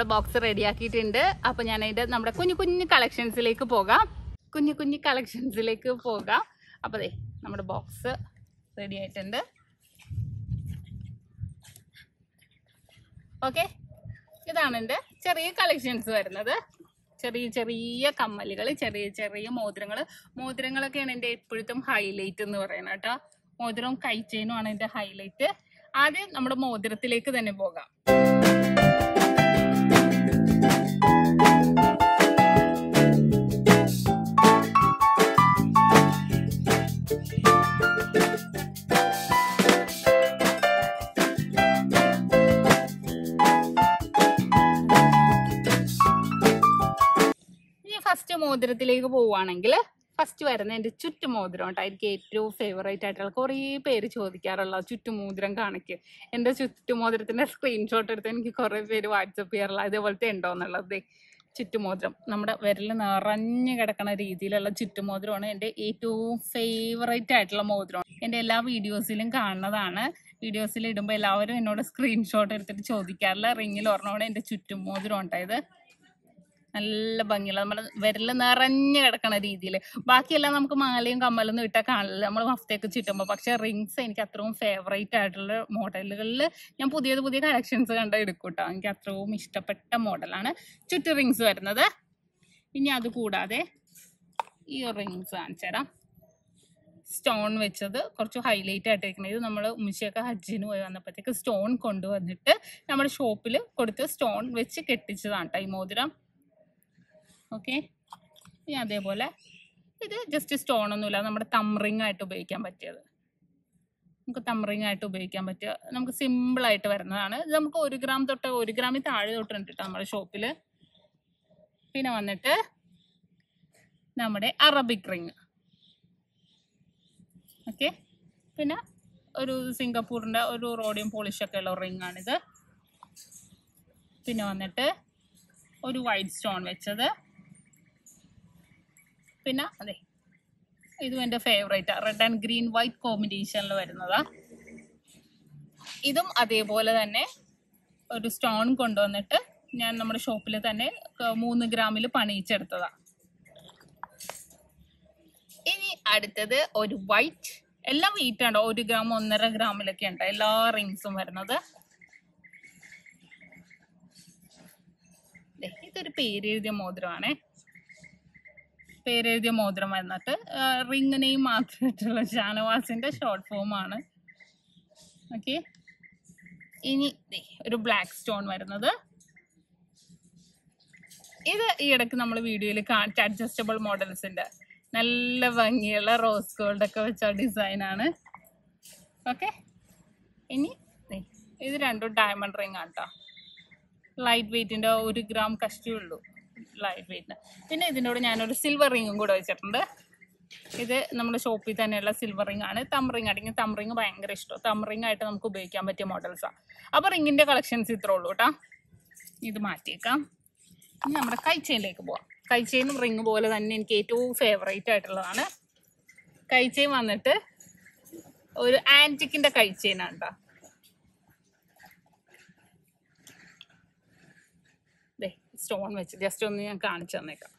Box റെഡിയാക്കിയിട്ടുണ്ട് അപ്പൊ ഞാൻ അതിന്റെ നമ്മുടെ കുഞ്ഞു കുഞ്ഞു കളക്ഷൻസിലേക്ക് പോകാം കുഞ്ഞു കുഞ്ഞു കളക്ഷൻസിലേക്ക് പോകാം അപ്പൊ ദേ നമ്മുടെ ബോക്സ് റെഡി ആയിട്ടുണ്ട് ഓക്കെ ഇതാണ് എൻ്റെ ചെറിയ കളക്ഷൻസ് വരുന്നത് ചെറിയ ചെറിയ കമ്മലുകൾ ചെറിയ ചെറിയ മോതിരങ്ങൾ മോതിരങ്ങളൊക്കെയാണ് എൻ്റെ എപ്പോഴത്തും ഹൈലൈറ്റ് എന്ന് പറയുന്നത് കേട്ടോ മോതിരവും കൈച്ചെയിനും ആണ് എൻ്റെ ഹൈലൈറ്റ് ആദ്യം നമ്മുടെ മോതിരത്തിലേക്ക് തന്നെ പോകാം ഇനി ഫസ്റ്റ് മോതിരത്തിലേക്ക് പോവുകയാണെങ്കിൽ ഫസ്റ്റ് വരുന്ന എൻ്റെ ചുറ്റുമോതിരം കേട്ടോ എനിക്ക് ഏറ്റവും ഫേവറേറ്റ് ആയിട്ടുള്ള കുറേ പേര് ചോദിക്കാറുള്ള ചുറ്റുമോതിരം കാണിക്ക് എൻ്റെ ചുറ്റുമോതിരത്തിൻ്റെ സ്ക്രീൻഷോട്ട് എടുത്ത് എനിക്ക് കുറേ പേര് വാട്സപ്പ് ചെയ്യാറുള്ള ഇതേപോലത്തെ ഉണ്ടോ എന്നുള്ളത് ദേ ചുറ്റുമോതിരം നമ്മുടെ വിരൽ നിറഞ്ഞു കിടക്കുന്ന രീതിയിലുള്ള ചുറ്റുമോതിരമാണ് എൻ്റെ ഏറ്റവും ഫേവറേറ്റ് ആയിട്ടുള്ള മോതിരം എൻ്റെ എല്ലാ വീഡിയോസിലും കാണുന്നതാണ് വീഡിയോസിൽ ഇടുമ്പോൾ എല്ലാവരും എന്നോട് സ്ക്രീൻഷോട്ട് എടുത്തിട്ട് ചോദിക്കാറില്ല റിങ്ങിൽ ഒരെണ്ണമാണ് എൻ്റെ ചുറ്റുമോതിരം ഉണ്ടായത് നല്ല ഭംഗിയുള്ള നമ്മുടെ വിരൽ നിറഞ്ഞു കിടക്കണ രീതിയിൽ ബാക്കിയെല്ലാം നമുക്ക് മാലയും കമ്മലൊന്നും ഇട്ടാൽ കാണില്ല നമ്മൾ മഫ്തയൊക്കെ ചുറ്റുമ്പോൾ പക്ഷെ റിങ്സ് എനിക്ക് അത്രയും ഫേവറേറ്റ് ആയിട്ടുള്ള മോഡലുകളിൽ ഞാൻ പുതിയത് പുതിയ കളക്ഷൻസ് കണ്ട് എടുക്കും കേട്ടോ എനിക്ക് അത്രയും ഇഷ്ടപ്പെട്ട മോഡലാണ് ചുറ്റു റിങ്സ് വരുന്നത് ഇനി അത് കൂടാതെ ഈ റിങ്സ് കാണിച്ചു തരാം സ്റ്റോൺ വെച്ചത് കുറച്ച് ഹൈലൈറ്റ് ആയിട്ടിരിക്കുന്നത് ഇത് നമ്മൾ ഉമ്മച്ചിയൊക്കെ ഹജ്ജിന് പോയി വന്നപ്പോഴത്തേക്ക് സ്റ്റോൺ കൊണ്ടുവന്നിട്ട് നമ്മുടെ ഷോപ്പിൽ കൊടുത്ത് സ്റ്റോൺ വെച്ച് കെട്ടിച്ചതാണ് കേട്ടോ ഈ മോതിരം ഓക്കെ ഇനി അതേപോലെ ഇത് ജസ്റ്റ് സ്റ്റോൺ ഒന്നുമില്ല നമ്മുടെ തംറിങ് ആയിട്ട് ഉപയോഗിക്കാൻ പറ്റിയത് നമുക്ക് തംറിങ് ആയിട്ട് ഉപയോഗിക്കാൻ പറ്റിയ നമുക്ക് സിമ്പിൾ ആയിട്ട് വരുന്നതാണ് ഇത് നമുക്ക് ഒരു ഗ്രാം തൊട്ട് ഒരു ഗ്രാമിൽ താഴെ തൊട്ടുണ്ട് കേട്ടോ നമ്മുടെ ഷോപ്പിൽ പിന്നെ വന്നിട്ട് നമ്മുടെ അറബിക് റിങ് ഓക്കെ പിന്നെ ഒരു സിംഗപ്പൂരിൻ്റെ ഒരു റോഡിയം പോളിഷൊക്കെ ഉള്ള റിങ് ആണിത് പിന്നെ വന്നിട്ട് ഒരു വൈറ്റ് സ്റ്റോൺ വെച്ചത് പിന്നെ അതെ ഇതും എൻ്റെ favourite red and green white കോമ്പിനേഷനിൽ വരുന്നതാ ഇതും അതേപോലെ തന്നെ ഒരു സ്റ്റോൺ കൊണ്ടുവന്നിട്ട് ഞാൻ നമ്മുടെ ഷോപ്പിൽ തന്നെ ക- മൂന്ന് ഗ്രാമിൽ പണിയിച്ചെടുത്തതാ ഇനി അടുത്തത് ഒരു വൈറ്റ് എല്ലാം വെയിറ്റ് ഉണ്ടോ ഒരു ഗ്രാം ഒന്നര ഗ്രാമിലൊക്കെ ഉണ്ട് എല്ലാ റിങ്സും വരുന്നത് ദേ, ഇതൊരു പേരെഴുതിയ മോതിരമാണേ പേരെഴുതിയ മോതിരം വന്നിട്ട് റിങ് നെയിം മാത്രമായിട്ടുള്ള ഷാനവാസിന്റെ ഷോർട്ട് ഫോം ആണ് ഓക്കെ ഇനി ദേ, ഒരു ബ്ലാക്ക് സ്റ്റോൺ വരുന്നത് ഇത് ഈ ഇടയ്ക്ക് നമ്മൾ വീഡിയോയിൽ കാണിച്ച അഡ്ജസ്റ്റബിൾ മോഡൽസിന്റെ നല്ല ഭംഗിയുള്ള റോസ് ഗോൾഡ് ഒക്കെ വെച്ച ഡിസൈൻ ആണ് ഓക്കെ ഇനി ദേ, ഇത് രണ്ടും ഡയമണ്ട് റിംഗ് ആണ് കേട്ടോ ലൈറ്റ് വെയിറ്റിന്റെ ഒരു ഗ്രാം കഷ്ടി ഉള്ളൂ ലൈറ്റ് വെയിറ്റിന് പിന്നെ ഇതിനോട് ഞാനൊരു സിൽവർ റിങ്ങും കൂടെ വെച്ചിട്ടുണ്ട് ഇത് നമ്മുടെ ഷോപ്പിൽ തന്നെയുള്ള സിൽവർ റിംഗ് ആണ് തം റിംഗ് ആണെങ്കിൽ തം റിംഗ് ഭയങ്കര ഇഷ്ടം തം റിംഗ് ആയിട്ട് നമുക്ക് ഉപയോഗിക്കാൻ പറ്റിയ മോഡൽസാണ് അപ്പോൾ റിങ്ങിന്റെ കളക്ഷൻസ് ഇത്രേ ഉള്ളൂ കേട്ടോ ഇത് മാറ്റിയേക്കാം ഇനി നമ്മുടെ കൈച്ചെയിനിലേക്ക് പോവാം കൈച്ചെയിനും റിങ് പോലെ തന്നെ എനിക്ക് ഏറ്റവും ഫേവറേറ്റ് ആയിട്ടുള്ളതാണ് കൈച്ചെയിൻ വന്നിട്ട് ഒരു ആൻറ്റിക്കിന്റെ കൈച്ചെയിനാണ് കേട്ടോ ദേ സ്റ്റോൺ വെച്ച് ജസ്റ്റ് ഒന്ന് ഞാൻ കാണിച്ചു തന്നേക്കാം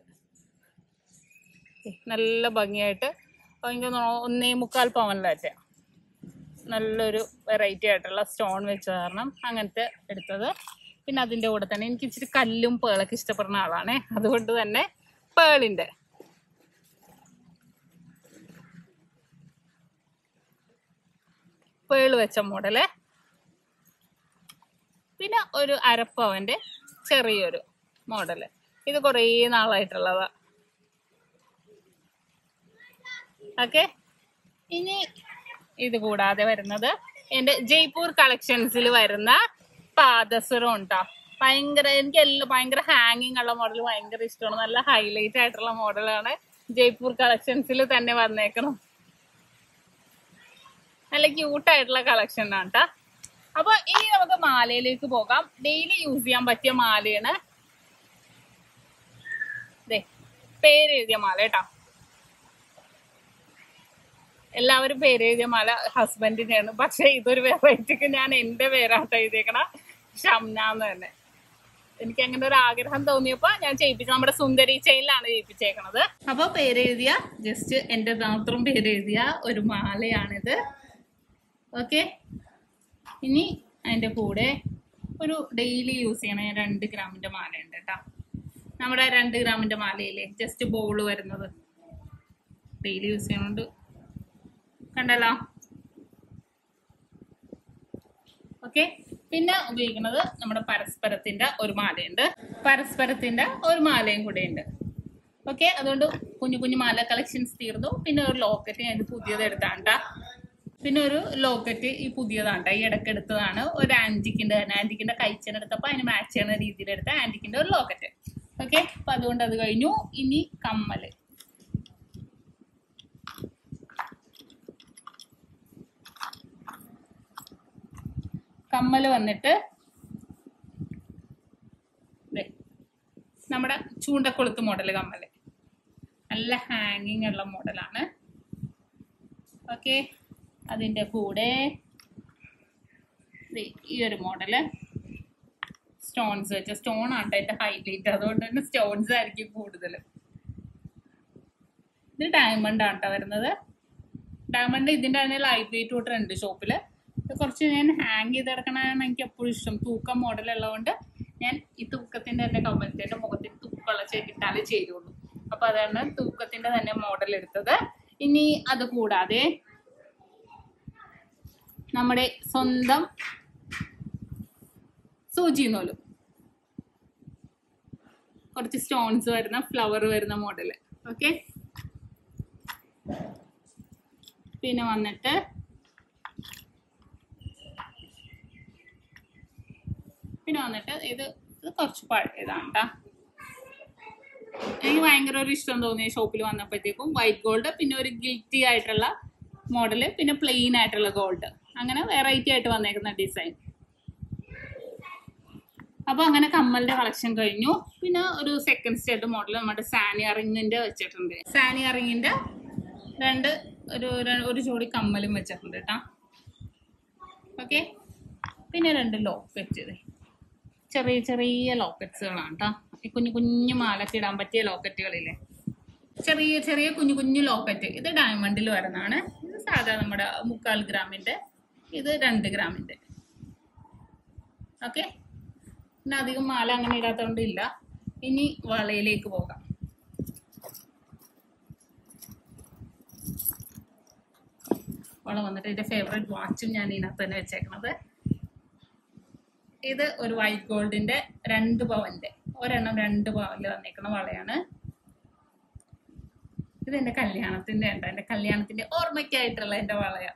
ദേ, നല്ല ഭംഗിയായിട്ട് എനിക്ക് തോന്നുന്നു ഒന്നേ മുക്കാൽ പവനിലാറ്റ നല്ലൊരു വെറൈറ്റി ആയിട്ടുള്ള സ്റ്റോൺ വെച്ച കാരണം അങ്ങനത്തെ എടുത്തത് പിന്നെ അതിൻ്റെ കൂടെ തന്നെ എനിക്ക് ഇച്ചിരി കല്ലും പേളൊക്കെ ഇഷ്ടപ്പെടുന്ന ആളാണേ അതുകൊണ്ട് തന്നെ പേളിൻ്റെ പേള് വെച്ച മോഡല് പിന്നെ ഒരു അരപ്പവന്റെ ചെറിയൊരു മോഡല് ഇത് കുറേ നാളായിട്ടുള്ളതാ ഓക്കെ ഇനി ഇത് കൂടാതെ വരുന്നത് എന്റെ ജയ്പൂർ കളക്ഷൻസിൽ വരുന്ന പാദസരം ഉണ്ടോ ഭയങ്കര എനിക്ക് എല്ലാം ഭയങ്കര ഹാങ്ങിങ് ഉള്ള മോഡൽ ഭയങ്കര ഇഷ്ടമാണ് നല്ല ഹൈലൈറ്റ് ആയിട്ടുള്ള മോഡലാണ് ജയ്പൂർ കളക്ഷൻസിൽ തന്നെ വന്നേക്കണം നല്ല ക്യൂട്ടായിട്ടുള്ള കളക്ഷൻ ആണ് കേട്ടോ അപ്പൊ ഇനി നമുക്ക് മാലയിലേക്ക് പോകാം ഡെയിലി യൂസ് ചെയ്യാൻ പറ്റിയ മാലയാണ് ദേ പേരെഴുതിയ മാല കേട്ടോ എല്ലാവരും പേരെഴുതിയ മാല ഹസ്ബൻഡിനെയാണ് പക്ഷെ ഇതൊരു വെറൈറ്റിക്ക് ഞാൻ എന്റെ പേരാട്ടോ എഴുതിയേക്കണ ഷംന എന്ന് തന്നെ എനിക്ക് അങ്ങനെ ഒരു ആഗ്രഹം തോന്നിയപ്പോ ഞാൻ ചെയ്യിപ്പിച്ചു നമ്മുടെ സുന്ദരി ചെയിലാണ് ചെയ്യിപ്പിച്ചേക്കണത് അപ്പൊ പേരെഴുതിയ ജസ്റ്റ് എന്റെ മാത്രം പേരെഴുതിയ ഒരു മാലയാണിത് ഓക്കെ ഇനി അതിന്റെ കൂടെ ഒരു ഡെയിലി യൂസ് ചെയ്യണ രണ്ട് ഗ്രാമിന്റെ മാല ഉണ്ട് കേട്ടോ നമ്മുടെ രണ്ട് ഗ്രാമിന്റെ മാലയില്ലേ ജസ്റ്റ് ബോള് വരുന്നത് ഡെയിലി യൂസ് ചെയ്യണോണ്ട് കണ്ടല്ലോ ഓക്കെ പിന്നെ ഉപയോഗിക്കുന്നത് നമ്മുടെ പരസ്പരത്തിന്റെ ഒരു മാലയുണ്ട് പരസ്പരത്തിന്റെ ഒരു മാലയും കൂടെ ഉണ്ട് ഓക്കെ അതുകൊണ്ട് കുഞ്ഞു കുഞ്ഞു മാല കളക്ഷൻസ് തീർന്നു പിന്നെ ഒരു ലോക്കറ്റ് ഞാൻ പുതിയത് എടുത്താണ്ട പിന്നെ ഒരു ലോക്കറ്റ് ഈ പുതിയതാണ്ട ഈ ഇടയ്ക്ക് എടുത്തതാണ് ഒരു ആന്റിക്കിന്റെ തന്നെ ആന്റിക്കിന്റെ കഴിച്ചൻ എടുത്തപ്പോ അതിന് മാച്ച് ചെയ്യുന്ന രീതിയിൽ എടുത്ത ആന്റിക്കിന്റെ ഒരു ലോക്കറ്റ് ഓക്കെ അപ്പൊ അതുകൊണ്ട് അത് കഴിഞ്ഞു ഇനി കമ്മല് കമ്മല് വന്നിട്ട് ദേ, നമ്മുടെ ചൂണ്ടക്കൊളുത്ത് മോഡൽ കമ്മല് നല്ല ഹാങ്ങിങ് ഉള്ള മോഡലാണ് ഓക്കെ അതിൻ്റെ കൂടെ ദേ, ഈ ഒരു മോഡല് സ്റ്റോൺസ് വെച്ച സ്റ്റോൺ ആണ് അതിന്റെ ഹൈലൈറ്റ് അതുകൊണ്ട് തന്നെ സ്റ്റോൺസ് ആയിരിക്കും കൂടുതൽ ഇത് ഡയമണ്ട് ആണ് ട്ടോ വരുന്നത് ഡയമണ്ട് ഇതിന്റെ തന്നെ ലൈറ്റ് വെയിറ്റ് തൊട്ട് ഉണ്ട് ഷോപ്പിൽ ഇത് കുറച്ച് ഞാൻ ഹാങ് ചെയ്ത് കിടക്കണതാണ് എനിക്ക് എപ്പോഴും ഇഷ്ടം തൂക്കം മോഡൽ ഉള്ളതുകൊണ്ട് ഞാൻ ഈ തൂക്കത്തിന്റെ തന്നെ കമ്മലത്തിന്റെ മുഖത്തിന് തൂക്കമുള്ള ചെയ്തിട്ടാലേ ചേരുള്ളൂ അപ്പൊ അതാണ് തൂക്കത്തിന്റെ തന്നെ മോഡൽ എടുത്തത് ഇനി അത് കൂടാതെ നമ്മുടെ സ്വന്തം സൂചി നൂലും കുറച്ച് സ്റ്റോൺസ് വരുന്ന ഫ്ലവർ വരുന്ന മോഡല് ഓക്കെ പിന്നെ വന്നിട്ട് പിന്നെ വന്നിട്ട് ഇത് ഇത് കുറച്ച് പഴയതാണ് ട്ടാ. എനിക്ക് ഭയങ്കര ഒരു ഇഷ്ടം തോന്നിയ ഷോപ്പിൽ വന്നപ്പോഴത്തേക്കും വൈറ്റ് ഗോൾഡ് പിന്നെ ഒരു ഗിൽറ്റി ആയിട്ടുള്ള മോഡല് പിന്നെ പ്ലെയിൻ ആയിട്ടുള്ള ഗോൾഡ് അങ്ങനെ വെറൈറ്റി ആയിട്ട് വന്നേക്കുന്ന ഡിസൈൻ അപ്പൊ അങ്ങനെ കമ്മലിന്റെ കളക്ഷൻ കഴിഞ്ഞു പിന്നെ ഒരു സെക്കൻഡ് സ്റ്റേറ്റ് മോഡൽ നമ്മുടെ സാനി റിങ്ങിന്റെ വെച്ചിട്ടുണ്ട് സാനി റിങ്ങിന്റെ രണ്ട് ഒരു ര- ഒരു ജോഡി കമ്മലും വെച്ചിട്ടുണ്ട് കേട്ടാ ഓക്കെ പിന്നെ രണ്ട് ലോക്കറ്റ് ചെറിയ ചെറിയ ലോക്കറ്റ്സുകളാണ് കേട്ടോ ഈ കുഞ്ഞു കുഞ്ഞു മാലക്ക് ഇടാൻ പറ്റിയ ലോക്കറ്റുകളില്ലേ ചെറിയ ചെറിയ കുഞ്ഞു കുഞ്ഞു ലോക്കറ്റ് ഇത് ഡയമണ്ടിൽ വരുന്നതാണ് ഇത് സാധാ നമ്മുടെ മുക്കാൽ ഗ്രാമിന്റെ ഇത് രണ്ട് ഗ്രാമിന്റെ ഓക്കെ പിന്നെ അധികം മാല അങ്ങനെ ഇടാത്തതുകൊണ്ട് ഇല്ല ഇനി വളയിലേക്ക് പോകാം വള വന്നിട്ട് എന്റെ ഫേവറേറ്റ് വാച്ചും ഞാൻ ഇതിനകത്ത് തന്നെ വെച്ചേക്കണത് ഇത് ഒരു വൈറ്റ് ഗോൾഡിന്റെ രണ്ട് പവന്റെ ഒരെണ്ണം രണ്ട് പവനിൽ വന്നേക്കുന്ന വളയാണ് ഇത് എന്റെ കല്യാണത്തിന്റെ ഉണ്ട് എന്റെ കല്യാണത്തിന്റെ ഓർമ്മയ്ക്കായിട്ടുള്ള എന്റെ വളയാ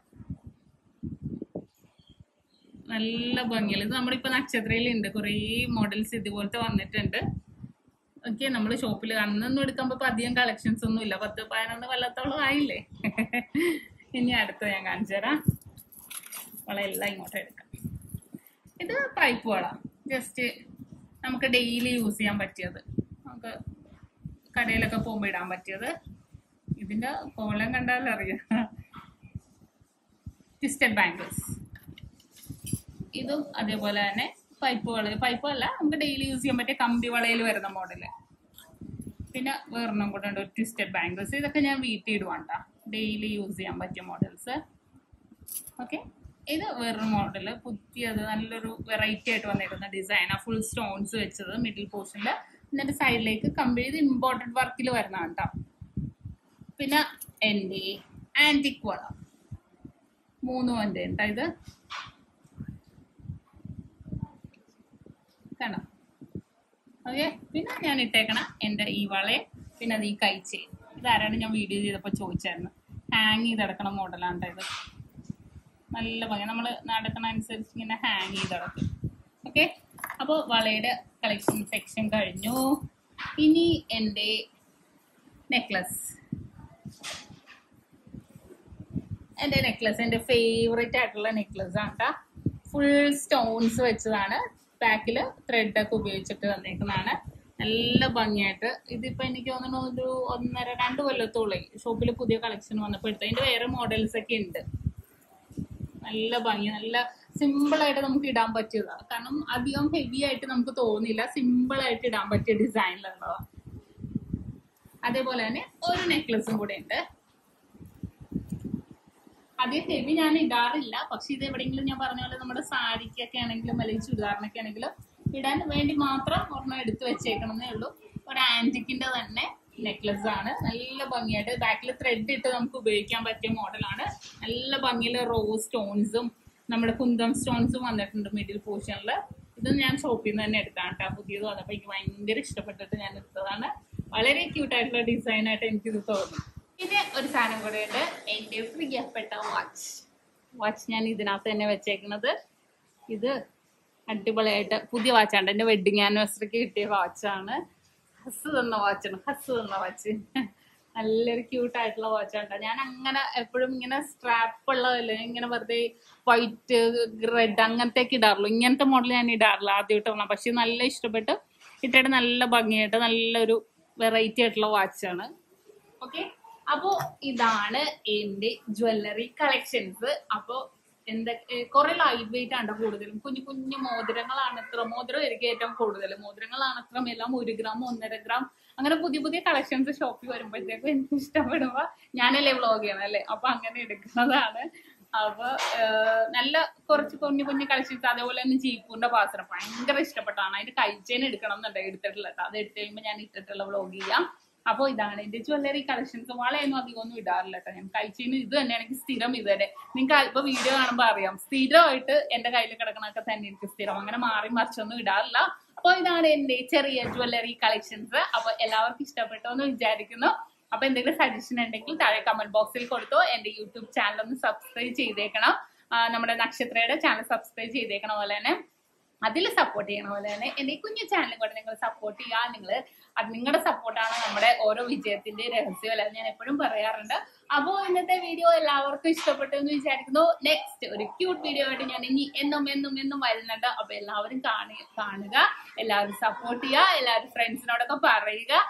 നല്ല ഭംഗിയിൽ ഇത് നമ്മളിപ്പോ നക്ഷത്രയിലുണ്ട് കുറേ മോഡൽസ് ഇതുപോലത്തെ വന്നിട്ടുണ്ട് ഓക്കെ നമ്മൾ ഷോപ്പിൽ അന്നൊന്നും എടുക്കുമ്പോ ഇപ്പൊ അധികം കളക്ഷൻസ് ഒന്നും ഇല്ല പത്ത് പതിനൊന്ന് കൊല്ലത്തോളം ആയില്ലേ ഇനി അടുത്ത ഞാൻ കാണിച്ചു തരാം വള എല്ലാം ഇങ്ങോട്ട് എടുക്കാം ഇത് പൈപ്പ് വള ജസ്റ്റ് നമുക്ക് ഡെയിലി യൂസ് ചെയ്യാൻ പറ്റിയത് നമുക്ക് കടയിലൊക്കെ പോകുമ്പോൾ ഇടാൻ പറ്റിയത് ഇതിന്റെ കോലം കണ്ടാലും അറിയാം ട്വിസ്റ്റഡ് ബാംഗിൾസ് ഇതും അതേപോലെ തന്നെ പൈപ്പ് വള പൈപ്പ് അല്ല നമുക്ക് ഡെയിലി യൂസ് ചെയ്യാൻ പറ്റിയ കമ്പി വളയിൽ വരുന്ന മോഡല് പിന്നെ വേറൊന്നും കൂടെ ഉണ്ട് ഒരു ട്വിസ്റ്റഡ് ബാംഗിൾസ് ഇതൊക്കെ ഞാൻ വീട്ടിൽ ഇടുവാണ്ട ഡെയിലി യൂസ് ചെയ്യാൻ പറ്റിയ മോഡൽസ് ഓക്കെ ഇത് വേറൊരു മോഡല് പുതിയത് നല്ലൊരു വെറൈറ്റി ആയിട്ട് വന്നിരുന്ന ഡിസൈനാണ് ഫുൾ സ്റ്റോൺസ് വെച്ചത് മിഡിൽ പോർഷനിൽ എന്നിട്ട് സൈഡിലേക്ക് കമ്പി ഇത് ഇമ്പോർട്ടഡ് വർക്കിൽ വരുന്നതാണ് കേട്ടോ പിന്നെ എൻ്റെ ആൻറ്റിക് വള മൂന്നും എൻ്റെ കേട്ടോ ഇത് കണ്ടോ ഓക്കെ പിന്നെ ഞാൻ ഇട്ടേക്കണ എൻ്റെ ഈ വളയെ പിന്നെ അത് ഈ കൈച്ചേ ഇതാരാണ് ഞാൻ വീഡിയോ ചെയ്തപ്പോൾ ചോദിച്ചായിരുന്നു ഹാങ് ചെയ്ത് കിടക്കണ മോഡലാണ് ട്ടോ ഇത് നല്ല ഭംഗി നമ്മൾ നടക്കണ അനുസരിച്ച് ഇങ്ങനെ ഹാങ് ചെയ്ത് കിടക്കും ഓക്കെ അപ്പോൾ വളയുടെ കളക്ഷൻ സെക്ഷൻ കഴിഞ്ഞു ഇനി എൻ്റെ നെക്ലസ് എൻ്റെ നെക്ലസ് എൻ്റെ ഫേവറേറ്റ് ആയിട്ടുള്ള നെക്ലസ് ആണ് കേട്ടോ ഫുൾ സ്റ്റോൺസ് വെച്ചതാണ് ബാക്കിൽ ത്രെഡ് ഒക്കെ ഉപയോഗിച്ചിട്ട് വന്നേക്കുന്നതാണ് നല്ല ഭംഗിയായിട്ട് ഇതിപ്പോ എനിക്ക് തോന്നുന്നു ഒരു ഒന്നര രണ്ട് കൊല്ലത്തോളം ഷോപ്പിൽ പുതിയ കളക്ഷൻ വന്നപ്പോൾ എടുത്ത അതിന്റെ വേറെ മോഡൽസ് ഒക്കെ ഉണ്ട് നല്ല ഭംഗി നല്ല സിമ്പിൾ ആയിട്ട് നമുക്ക് ഇടാൻ പറ്റിയതാണ് കാരണം അധികം ഹെവി ആയിട്ട് നമുക്ക് തോന്നില്ല സിമ്പിൾ ആയിട്ട് ഇടാൻ പറ്റിയ ഡിസൈനിലുള്ളതാണ് അതേപോലെ തന്നെ ഒരു നെക്ലസും കൂടെ ഉണ്ട് അധികം ഹെവി ഞാൻ ഇടാറില്ല പക്ഷെ ഇത് എവിടെയെങ്കിലും ഞാൻ പറഞ്ഞ പോലെ നമ്മുടെ സാരിക്കൊക്കെ ആണെങ്കിലും അല്ലെങ്കിൽ ചുരിദാറിനൊക്കെ ആണെങ്കിലും ഇടാൻ വേണ്ടി മാത്രം ഒരെണ്ണം എടുത്തു വെച്ചേക്കണമെന്നേ ഉള്ളൂ ഒരു ആന്റിക്കിന്റെ തന്നെ നെക്ലസ് ആണ് നല്ല ഭംഗിയായിട്ട് ബാക്കിൽ ത്രെഡ് ഇട്ട് നമുക്ക് ഉപയോഗിക്കാൻ പറ്റിയ മോഡലാണ് നല്ല ഭംഗിയുള്ള റോസ് സ്റ്റോൺസും നമ്മുടെ കുന്തം സ്റ്റോൺസും വന്നിട്ടുണ്ട് മിഡിൽ പോർഷനിൽ ഇത് ഞാൻ ഷോപ്പിൽ നിന്ന് തന്നെ എടുത്താണ് കേട്ടോ പുതിയത് വന്നപ്പോൾ എനിക്ക് ഭയങ്കര ഇഷ്ടപ്പെട്ടിട്ട് ഞാൻ എടുത്തതാണ് വളരെ ക്യൂട്ട് ആയിട്ടുള്ള ഡിസൈൻ ആയിട്ട് എനിക്കിത് തോന്നി പിന്നെ ഒരു സാധനം കൂടെ ഉണ്ട് എൻ്റെ പ്രിയപ്പെട്ട വാച്ച് വാച്ച് ഞാൻ ഇതിനകത്ത് തന്നെ വെച്ചേക്കുന്നത് ഇത് അടിപൊളിയായിട്ട് പുതിയ വാച്ചാണ് എൻ്റെ വെഡിങ് ആനിവേഴ്സറിക്ക് കിട്ടിയ വാച്ചാണ് ഹസ് തന്ന വാച്ചാണ് ഹസ് തന്ന വാച്ച് നല്ലൊരു ക്യൂട്ട് ആയിട്ടുള്ള വാച്ചാണ് ഞാൻ അങ്ങനെ എപ്പോഴും ഇങ്ങനെ സ്ട്രാപ്പ് ഉള്ളതല്ലേ ഇങ്ങനെ വെറുതെ വൈറ്റ് റെഡ് അങ്ങനത്തേക്ക് ഇടാറുള്ളൂ ഇങ്ങനത്തെ മോഡൽ ഞാൻ ഇടാറില്ല ആദ്യമായിട്ട് പക്ഷെ നല്ല ഇഷ്ടപ്പെട്ട് ഇട്ടിട്ട് നല്ല ഭംഗിയായിട്ട് നല്ലൊരു വെറൈറ്റി ആയിട്ടുള്ള വാച്ചാണ് ഓക്കെ അപ്പോ ഇതാണ് എന്റെ ജ്വല്ലറി കളക്ഷൻസ് അപ്പോ എന്തൊക്കെ കുറെ ലൈറ്റ് വെയിറ്റ് ആണ് കൂടുതലും കുഞ്ഞു കുഞ്ഞു മോതിരങ്ങളാണ് ഇത്ര മോതിരം ആയിരിക്കും ഏറ്റവും കൂടുതൽ മോതിരങ്ങളാണ് ഇത്ര എല്ലാം ഒരു ഗ്രാം ഒന്നര ഗ്രാം അങ്ങനെ പുതിയ പുതിയ കളക്ഷൻസ് ഷോപ്പിൽ വരുമ്പോഴത്തേക്കും എനിക്ക് ഇഷ്ടപ്പെടുമ്പോ ഞാനല്ലേ വ്ളോഗ് ചെയ്യണം അല്ലേ അപ്പൊ അങ്ങനെ എടുക്കുന്നതാണ് അപ്പൊ ഏഹ്, നല്ല കുറച്ച് കുഞ്ഞു കുഞ്ഞു കളക്ഷൻസ് അതേപോലെ തന്നെ ജീപ്പൂന്റെ പാത്രം ഭയങ്കര ഇഷ്ടപ്പെട്ടാണ് അതിന്റെ കഴിച്ചേൻ എടുക്കണം എന്നുണ്ടെങ്കിൽ എടുത്തിട്ടില്ല കേട്ടോ അത് എടുത്തു കഴിയുമ്പോൾ ഞാൻ ഇട്ടിട്ടുള്ള വ്ളോഗ് ചെയ്യാം അപ്പോൾ ഇതാണ് എന്റെ ജ്വല്ലറി കളക്ഷൻസ് വളയൊന്നും അധികം ഒന്നും ഇടാറില്ല കേട്ടോ ഞാൻ കഴിച്ചതിന് ഇത് തന്നെ എനിക്ക് സ്ഥിരം ഇത് തന്നെ നിങ്ങൾക്ക് ഇപ്പൊ വീഡിയോ കാണുമ്പോൾ അറിയാം സ്ഥിരമായിട്ട് എന്റെ കയ്യിൽ കിടക്കണൊക്കെ തന്നെ എനിക്ക് സ്ഥിരം അങ്ങനെ മാറി മറിച്ചൊന്നും ഇടാറില്ല അപ്പോൾ ഇതാണ് എന്റെ ചെറിയ ജ്വല്ലറി കളക്ഷൻസ് അപ്പൊ എല്ലാവർക്കും ഇഷ്ടപ്പെട്ടു എന്ന് വിചാരിക്കുന്നു അപ്പൊ എന്തെങ്കിലും സജഷൻ ഉണ്ടെങ്കിൽ താഴെ കമന്റ് ബോക്സിൽ കൊടുത്തോ എന്റെ യൂട്യൂബ് ചാനൽ ഒന്ന് സബ്സ്ക്രൈബ് ചെയ്തേക്കണം ആ, നമ്മുടെ നക്ഷത്രയുടെ ചാനൽ സബ്സ്ക്രൈബ് ചെയ്തേക്കണ പോലെ തന്നെ അതിൽ സപ്പോർട്ട് ചെയ്യണ പോലെ തന്നെ എന്റെ ഈ കുഞ്ഞു ചാനലും കൂടെ നിങ്ങൾ സപ്പോർട്ട് ചെയ്യുക നിങ്ങൾ അത് നിങ്ങളുടെ സപ്പോർട്ടാണ് നമ്മുടെ ഓരോ വിജയത്തിന്റെ രഹസ്യം അല്ല ഞാൻ എപ്പോഴും പറയാറുണ്ട് അപ്പോൾ ഇന്നത്തെ വീഡിയോ എല്ലാവർക്കും ഇഷ്ടപ്പെട്ടു എന്ന് വിചാരിക്കുന്നു നെക്സ്റ്റ് ഒരു ക്യൂട്ട് വീഡിയോ ആയിട്ട് ഞാൻ ഇനി എന്നും എന്നും എന്നും വരുന്നുണ്ട് അപ്പൊ എല്ലാവരും കാണുക കാണുക എല്ലാവരും സപ്പോർട്ട് ചെയ്യുക എല്ലാവരും ഫ്രണ്ട്സിനോടൊക്കെ പറയുക